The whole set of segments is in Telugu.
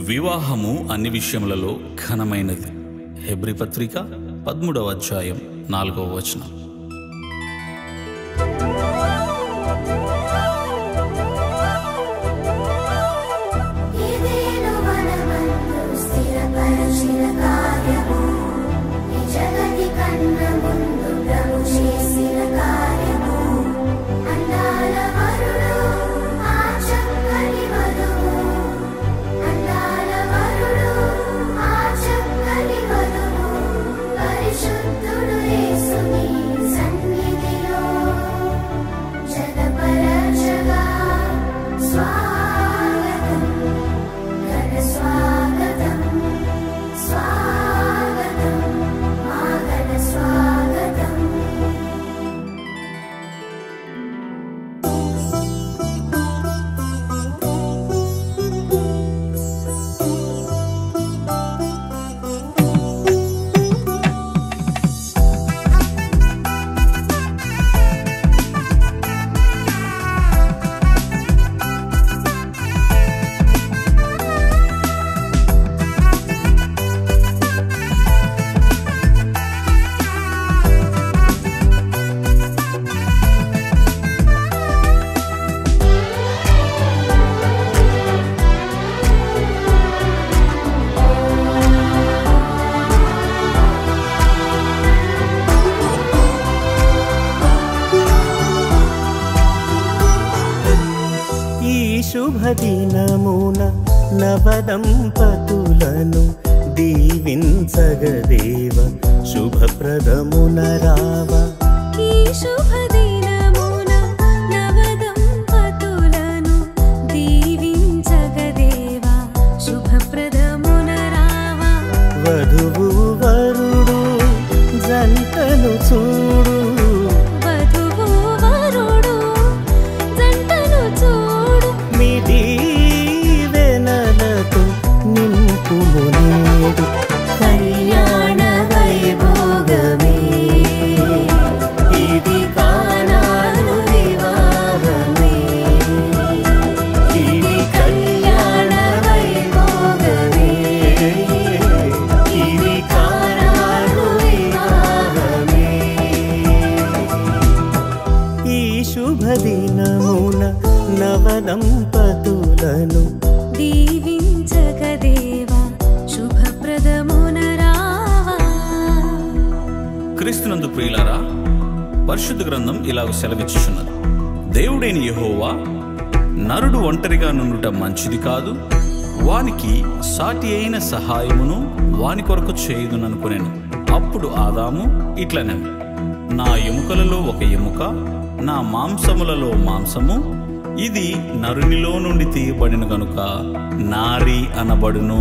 వివాహము అన్ని విషయములలో ఘనమైనది హెబ్రి పత్రిక పదమూడవ అధ్యాయం నాలుగవ వచనం ఇదేను మనమందు స్థిరపరచిన కార్యము ఈ జగతి కన్న ముందు ప్రభు చేసిన కార్యము అందాల వరుడు ఆ చక్కని వధువు అందాల వరుడు ఆ చక్కని వధువు పరిశుద్ధుడు యేసుని సన్నిధిలో జగపరచగా స్వాగతం ఘన స్వాగతం స్వాగతం మా ఘన స్వాగతం ఈ శుభదినమున నవదంపతులను దీవించగదేవ శుభప్రదమున రావ ఈ శుభదినమున నవదంపతులను దీవించగదేవా శుభప్రదమున రావా వధువు వరుడు జంటను చూడు వధువు వరుడు జంటను చూడు మీ దీవెనలతో నింపుము నేడు కళ్యాణ వైభోగమే ఇది కానాను వివాహమే ఇది కళ్యాణ వైభోగమే ఇది కానాను వివాహమే ఈ శుభదినమున నవదంపతులను దీవించగదేవా శుభప్రదమున రావా క్రీస్తునందు ప్రియులారా పరిశుద్ధ గ్రంథం ఇలాగ సెలవిచ్చుచున్నది దేవుడైన యెహోవా నరుడు ఒంటరిగా నుండుట మంచిది కాదు వానికి సాటి అయిన సహాయమును వాని కొరకు చేయుదుననుకునేను అప్పుడు ఆదాము ఇట్లనెను నా ఎముకలలో ఒక ఎముక నా మాంసములలో మాంసము ఇది నరునిలో నుండి తీయబడిన గనుక నారి అనబడును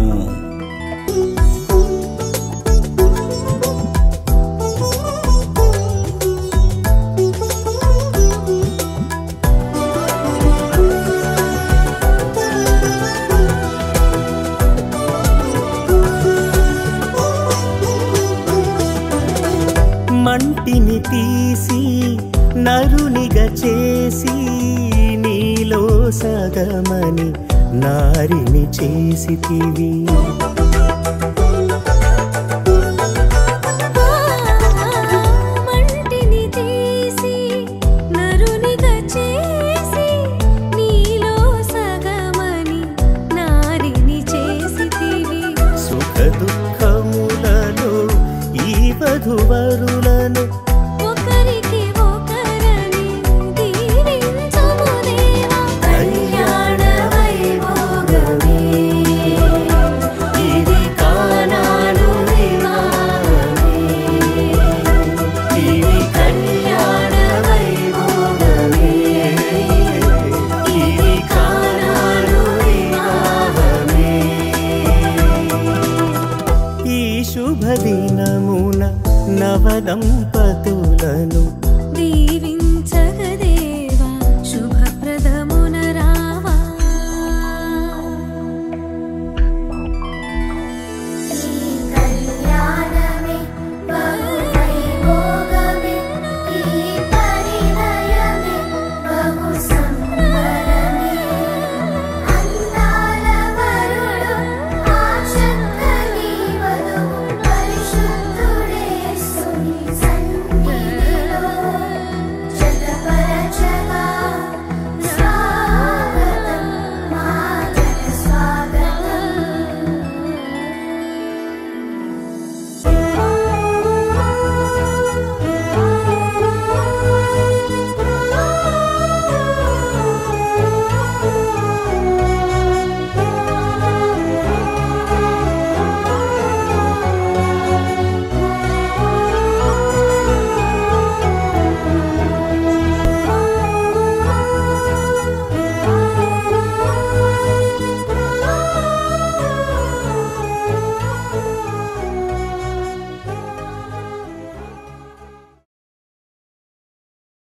మంటిని తీసి నరునిగా చేసి నీలో సగమని నారిని చేసితివి మంటిని తీసి నరునిగా చేసి నీలో సగమని నారిని చేసితివి సుఖ దుఃఖములలో ఈ వధువరులను ఒకరికి ఒకరని దీవించుము దేవా కళ్యాణ వైభోగమే ఇది కానాను వివాహమే ఇది కళ్యాణ వైభోగమే ఇది కానాను వివాహమే ఈ శుభదినమున నవదంపతులను